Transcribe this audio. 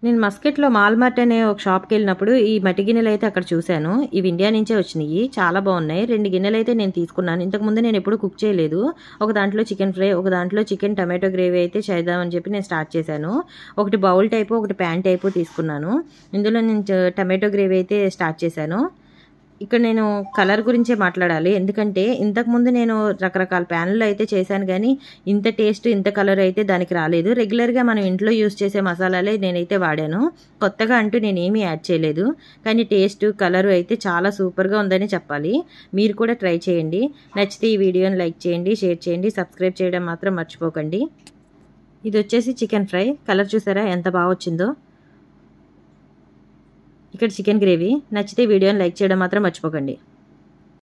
నేను మస్కెట్లో మాల్మార్ట్ అనే ఒక షాప్కి వెళ్ళినప్పుడు ఈ మట్టి గిన్నెలు అయితే అక్కడ చూశాను ఇవి ఇండియా నుంచే వచ్చినాయి చాలా బాగున్నాయి రెండు గిన్నెలు అయితే నేను తీసుకున్నాను ఇంతకుముందు నేను ఎప్పుడు కుక్ చేయలేదు ఒక దాంట్లో చికెన్ ఫ్రై ఒక దాంట్లో చికెన్ టమాటో గ్రేవీ అయితే చేద్దామని చెప్పి నేను స్టార్ట్ చేశాను ఒకటి బౌల్ టైపు ఒకటి ప్యాన్ టైపు తీసుకున్నాను ఇందులో నేను చ- టమాటో గ్రేవీ అయితే స్టార్ట్ చేశాను ఇక్కడ నేను కలర్ గురించే మాట్లాడాలి ఎందుకంటే ఇంతకుముందు నేను రకరకాల ప్యాన్లు అయితే చేశాను కానీ ఇంత టేస్ట్ ఇంత కలర్ అయితే దానికి రాలేదు రెగ్యులర్గా మనం ఇంట్లో యూస్ చేసే మసాలాలే నేనైతే వాడాను కొత్తగా అంటూ నేను ఏమీ యాడ్ చేయలేదు కానీ టేస్ట్ కలర్ అయితే చాలా సూపర్గా ఉందని చెప్పాలి మీరు కూడా ట్రై చేయండి నచ్చితే ఈ వీడియోని లైక్ చేయండి షేర్ చేయండి సబ్స్క్రైబ్ చేయడం మాత్రం మర్చిపోకండి ఇది వచ్చేసి చికెన్ ఫ్రై కలర్ చూసారా ఎంత బాగా వచ్చిందో ఇక్కడ చికెన్ గ్రేవీ నచ్చితే వీడియోని లైక్ చేయడం మాత్రం మర్చిపోకండి